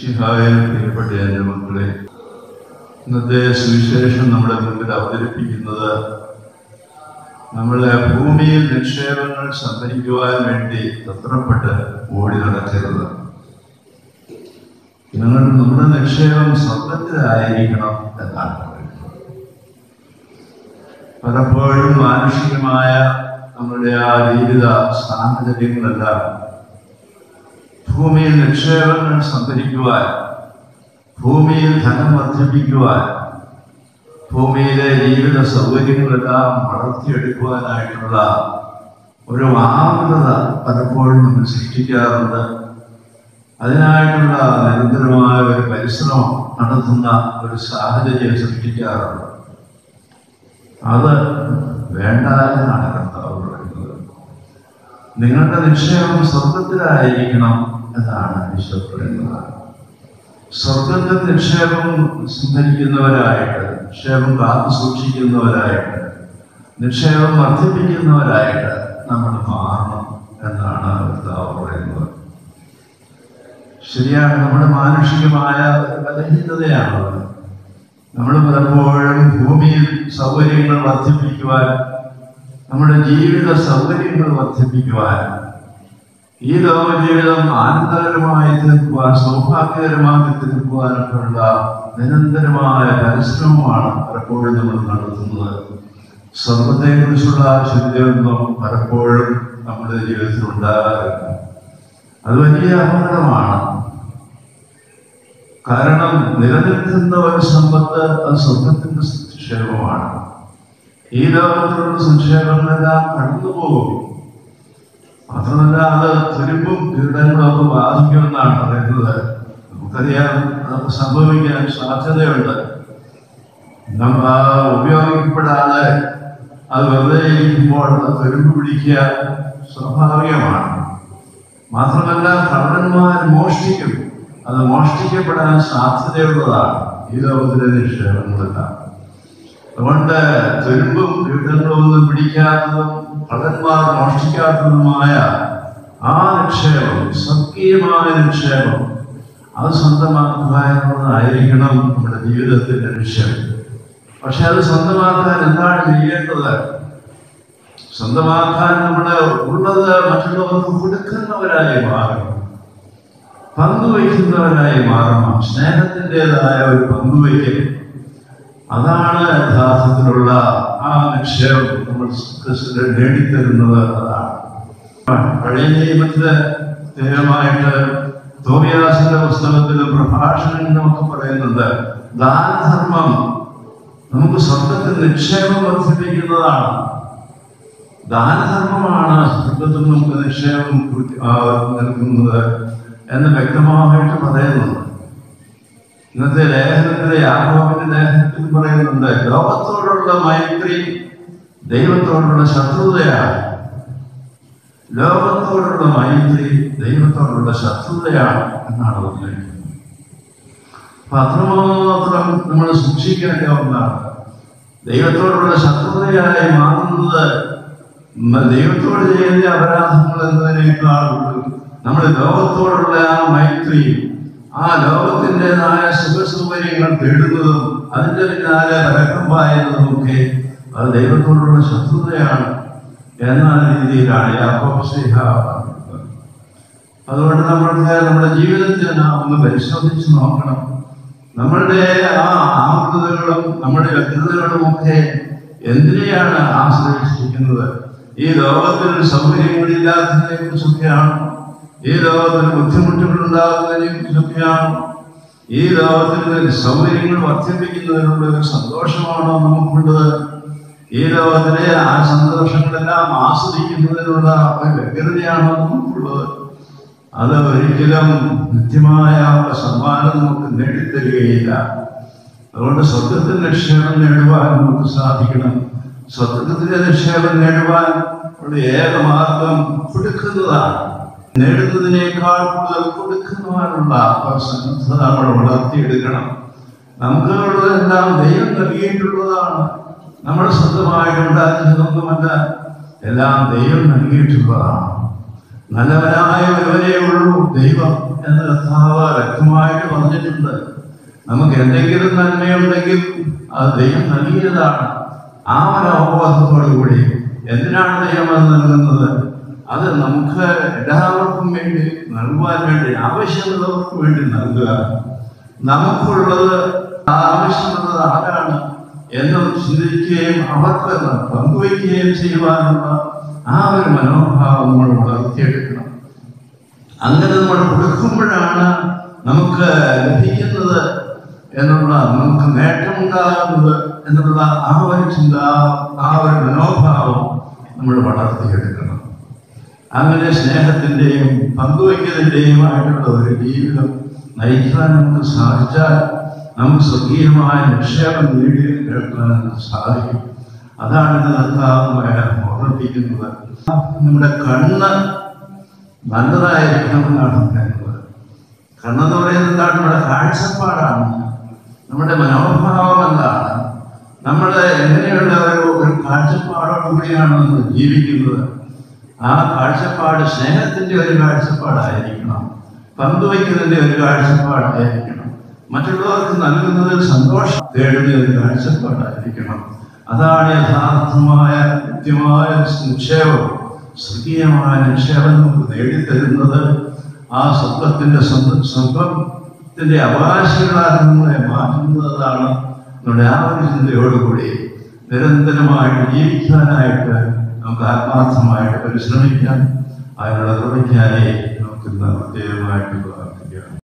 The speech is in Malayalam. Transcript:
മിശിഹായ പ്രിയപ്പെട്ട എൻ്റെ മക്കളെ ഇന്നത്തെ സുവിശേഷം നമ്മുടെ മുമ്പിൽ അവതരിപ്പിക്കുന്നത് നമ്മളെ ഭൂമിയിൽ നിക്ഷേപങ്ങൾ സംഭരിക്കുവാൻ വേണ്ടി തത്രപ്പെട്ട് ഓടി നടക്കരുത് ഞങ്ങൾ നമ്മുടെ നിക്ഷേപം സ്വർഗത്തിലായിരിക്കണം എന്നാണ് പറയുന്നത് പലപ്പോഴും മാനുഷികമായ നമ്മുടെ ആ ജീവിത സാഹചര്യങ്ങളെല്ലാം ഭൂമിയിൽ നിക്ഷേപങ്ങൾ സംഭരിക്കുവാൻ ഭൂമിയിൽ ധനം വർദ്ധിപ്പിക്കുവാൻ ഭൂമിയിലെ ജീവിത സൗകര്യങ്ങളെല്ലാം വളർത്തിയെടുക്കുവാനായിട്ടുള്ള ഒരു ആകുലത പലപ്പോഴും നമ്മൾ സൃഷ്ടിക്കാറുണ്ട് അതിനായിട്ടുള്ള നിരന്തരമായ ഒരു പരിശ്രമം നടത്തുന്ന ഒരു സാഹചര്യം സൃഷ്ടിക്കാറുണ്ട് അത് വേണ്ട എന്നാണ് കർത്താവ് പറയുന്നത് നിങ്ങളുടെ നിക്ഷേപം സ്വർഗത്തിലായിരിക്കണം എന്നാണ് ഈശോ പറയുന്നത് സ്വർഗത്തിൽ നിക്ഷേപം സംഭരിക്കുന്നവരായിട്ട് നിക്ഷേപം കാത്തു സൂക്ഷിക്കുന്നവരായിട്ട് നിക്ഷേപം വർദ്ധിപ്പിക്കുന്നവരായിട്ട് നമ്മൾ മാറണം എന്നാണ് കർത്താവ് പറയുന്നത് ശരിയാണ് നമ്മുടെ മാനുഷികമായ ഒരു ബലഹീനതയാണത് നമ്മൾ പലപ്പോഴും ഭൂമിയിൽ സൗകര്യങ്ങൾ വർദ്ധിപ്പിക്കുവാൻ നമ്മുടെ ജീവിത സൗകര്യങ്ങൾ വർദ്ധിപ്പിക്കുവാൻ ഈ ലോക ജീവിതം ആനന്ദകരമായി തീർക്കുവാൻ സൗഭാഗ്യകരമാക്കി തീർക്കുവാനൊക്കെയുള്ള നിരന്തരമായ പരിശ്രമമാണ് പലപ്പോഴും നമ്മൾ നടത്തുന്നത് സ്വർഗത്തെക്കുറിച്ചുള്ള ചിന്തയൊന്നും പലപ്പോഴും നമ്മുടെ ജീവിതത്തിൽ ഉണ്ടാകാറില്ല അത് വലിയ അപകടമാണ് കാരണം നിലനിൽക്കുന്ന ഒരു സമ്പത്ത് അത് സ്വർഗത്തിന്റെ നിക്ഷേപമാണ് ഈ ലോകത്തിലുള്ള സംക്ഷേപങ്ങളെല്ലാം കടന്നു പോകും മാത്രമല്ല അത് തുരുമ്പും കീടങ്ങളും ഒക്കെ ബാധിക്കുമെന്നാണ് പറയുന്നത് നമുക്കറിയാം അതൊക്കെ സംഭവിക്കാൻ സാധ്യതയുണ്ട് നമ്മ ഉപയോഗിക്കപ്പെടാതെ അത് വെറുതെ ഇരിക്കുമ്പോൾ അത് തുരുമ്പ് പിടിക്കുക സ്വാഭാവികമാണ് മാത്രമല്ല കള്ളന്മാർ മോഷ്ടിക്കും അത് മോഷ്ടിക്കപ്പെടാൻ സാധ്യതയുള്ളതാണ് ഈ ലോകത്തിലെ നിക്ഷേപങ്ങളെല്ലാം അതുകൊണ്ട് തുരുമ്പും കീടങ്ങളും ഒന്നും പിടിക്കാത്തതും കള്ളന്മാർ മോഷ്ടിക്കാത്തതുമായ ആ നിക്ഷേപം സത്യമായ നിക്ഷേപം അത് സ്വന്തമാക്കുക എന്നുള്ളതായിരിക്കണം നമ്മുടെ ജീവിതത്തിന്റെ ലക്ഷ്യം പക്ഷെ അത് സ്വന്തമാക്കാൻ എന്താണ് ചെയ്യേണ്ടത് സ്വന്തമാക്കാൻ നമ്മുടെ ഉള്ളത് മറ്റുള്ളവർക്ക് കൊടുക്കുന്നവരായി മാറണം പങ്കുവയ്ക്കുന്നവരായി മാറണം സ്നേഹത്തിൻ്റെതായ ഒരു പങ്കുവയ്ക്കൽ അതാണ് യഥാർത്ഥത്തിലുള്ള ആ നിക്ഷേപം നമ്മൾ ക്രിസ്തു നേടിത്തരുന്നത് അതാണ് പഴയ നിയമത്തില് സ്ഥിരമായിട്ട് തോമിയാസിന്റെ പുസ്തകത്തിലും പ്രഭാഷണങ്ങളിലും ഒക്കെ പറയുന്നുണ്ട് ദാനധർമ്മം നമുക്ക് സ്വർഗത്തിൽ നിക്ഷേപം വർദ്ധിപ്പിക്കുന്നതാണ് ദാനധർമ്മമാണ് സ്വർഗത്തിൽ നമുക്ക് നിക്ഷേപം ആ, നൽകുന്നത് എന്ന് വ്യക്തമായിട്ട് പറയുന്നുണ്ട് ഇന്നത്തെ ലേഖനത്തിലെ യാഹോവിന്റെ ലേഖനത്തിൽ പറയുന്നുണ്ട് ലോകത്തോടുള്ള മൈത്രി ദൈവത്തോടുള്ള ശത്രുതയാണ് ലോകത്തോടുള്ള മൈത്രി ദൈവത്തോടുള്ള ശത്രുതയാണ് എന്നാണ് പറഞ്ഞിരിക്കുന്നത് അപ്പൊ അത്രമാത്രം നമ്മൾ സൂക്ഷിക്കേണ്ട ഒന്നാണ് ദൈവത്തോടുള്ള ശത്രുതയായി മാറുന്നത് മ- ദൈവത്തോട് ചെയ്യുന്ന അപരാധങ്ങൾ എന്നതിനേക്കാൾ നമ്മൾ ലോകത്തോടുള്ള ആ മൈത്രി ആ ലോകത്തിൻ്റെതായ സുഖസൗകര്യങ്ങൾ തേടുന്നതും അതിന്റെ പിന്നാലെ പരക്കം പായുന്നതും ഒക്കെ അത് ദൈവത്തോടുള്ള ശത്രുതയാണ് എന്ന രീതിയിലാണ് യാക്കോബ് ശ്രീഹ പറഞ്ഞത്. അതുകൊണ്ട് നമ്മൾക്ക് നമ്മുടെ ജീവിതത്തിൽ നാം ഒന്ന് പരിശോധിച്ച് നോക്കണം നമ്മളുടെ ആ ആകൃതകളും നമ്മുടെ വ്യക്തതകളും ഒക്കെ എന്തിനെയാണ് ആശ്രയിച്ചിരിക്കുന്നത് ഈ ലോകത്തിൽ സൗകര്യങ്ങളില്ലാത്തതിനെ കുറിച്ചൊക്കെയാണ് ഈ ലോകത്തിൽ ബുദ്ധിമുട്ടുകൾ ഉണ്ടാകുന്നതിനെ കുറിച്ചൊക്കെയാണ് ഈ ലോകത്തിൽ സൗകര്യങ്ങൾ വർദ്ധിപ്പിക്കുന്നതിനുള്ള ഒരു സന്തോഷമാണോ നമുക്കുള്ളത് ഈ ലോകത്തിലെ ആ സന്തോഷങ്ങളെല്ലാം ആസ്വദിക്കുന്നതിനുള്ള ഒരു വ്യഗ്രതയാണോ നമുക്കുള്ളത് അത് ഒരിക്കലും നിത്യമായ ഒരു സമ്മാനം നമുക്ക് നേടിത്തരികയില്ല അതുകൊണ്ട് സ്വർഗത്തിൽ നിക്ഷേപം നേടുവാൻ നമുക്ക് സാധിക്കണം സ്വർഗത്തിലെ നിക്ഷേപം നേടുവാൻ ഉള്ള ഏക മാർഗം കൊടുക്കുന്നതാണ് നേടുന്നതിനേക്കാൾ കൂടുതൽ കൊടുക്കുവാനുള്ള ഒരു സന്നദ്ധത നമ്മൾ വളർത്തിയെടുക്കണം നമുക്ക് ഉള്ളതെല്ലാം ദൈവം നൽകിയിട്ടുള്ളതാണ് നമ്മൾ സ്വന്തമായിട്ട് ഉണ്ടാക്കിയതൊന്നുമല്ല എല്ലാം ദൈവം നൽകിയിട്ടുള്ളതാണ് നല്ലവനായ ഒരുവനേ ഉള്ളൂ ദൈവം എന്ന് കർത്താവ് വ്യക്തമായിട്ട് പറഞ്ഞിട്ടുണ്ട് നമുക്ക് എന്തെങ്കിലും നന്മയുണ്ടെങ്കിൽ അത് ദൈവം നൽകിയതാണ് ആ മനോബോധത്തോടു കൂടി എന്തിനാണ് ദൈവം അത് നൽകുന്നത് അത് നമുക്ക് എല്ലാവർക്കും വേണ്ടി നൽകുവാൻ വേണ്ടി ആവശ്യമുള്ളവർക്ക് വേണ്ടി നൽകുക നമുക്കുള്ളത് ആ ആവശ്യമുള്ളത് ആരാണ് എന്ന് ചിന്തിക്കുകയും അവർക്ക് പങ്കുവയ്ക്കുകയും ചെയ്യുവാനുള്ള ആ ഒരു മനോഭാവം നമ്മൾ വളർത്തിയെടുക്കണം അങ്ങനെ നമ്മൾ കൊടുക്കുമ്പോഴാണ് നമുക്ക് ലഭിക്കുന്നത് എന്നുള്ള നമുക്ക് നേട്ടമുണ്ടാകുന്നത് എന്നുള്ള ആ ഒരു ചിന്ത ആ ഒരു മനോഭാവം നമ്മൾ വളർത്തിയെടുക്കണം അങ്ങനെ സ്നേഹത്തിൻ്റെയും പങ്കുവയ്ക്കലിൻ്റെയും ആയിട്ടുള്ള ഒരു ജീവിതം നയിക്കാൻ നമുക്ക് സാധിച്ചാൽ നമുക്ക് സ്വർഗീയമായ നിക്ഷേപം നേടിയെടുക്കാൻ നമുക്ക് സാധിക്കും അതാണ് ഇത് കർത്താവുമായ ഓർമ്മിപ്പിക്കുന്നത് നമ്മുടെ കണ്ണ് നല്ലതായിരിക്കണം എന്നാണ് പറയുന്നത് കണ്ണെന്ന് പറയുന്നത് എന്താണ് നമ്മുടെ കാഴ്ചപ്പാടാണ് നമ്മുടെ മനോഭാവം എന്താണ് നമ്മൾ എങ്ങനെയുള്ള ഒരു ഒരു കാഴ്ചപ്പാടോടുകൂടിയാണ് നമ്മൾ ജീവിക്കുന്നത് ആ കാഴ്ചപ്പാട് സ്നേഹത്തിന്റെ ഒരു കാഴ്ചപ്പാടായിരിക്കണം പങ്കുവയ്ക്കുന്നതിന്റെ ഒരു കാഴ്ചപ്പാടായിരിക്കണം മറ്റുള്ളവർക്ക് നൽകുന്നതിൽ സന്തോഷം തേടുന്ന ഒരു കാഴ്ചപ്പാടായിരിക്കണം അതാണ് യഥാർത്ഥമായ കൃത്യമായ നിക്ഷേപം സ്വർഗീയമായ നിക്ഷേപം നമുക്ക് നേടിത്തരുന്നത് ആ സ്വർഗത്തിന്റെ സ്വന്തം സ്വർഗത്തിന്റെ അവകാശികളാക്കി നമ്മളെ മാറ്റുന്നതാണ് നമ്മുടെ ആ ഒരു ചിന്തയോടുകൂടി നിരന്തരമായിട്ട് ജീവിക്കാനായിട്ട് നമുക്ക് ആത്മാർത്ഥമായിട്ട് പരിശ്രമിക്കാം അതിനുള്ള തുണയ്ക്കായി നമുക്ക് ഇന്ന് പ്രത്യേകമായിട്ട് പ്രാർത്ഥിക്കാം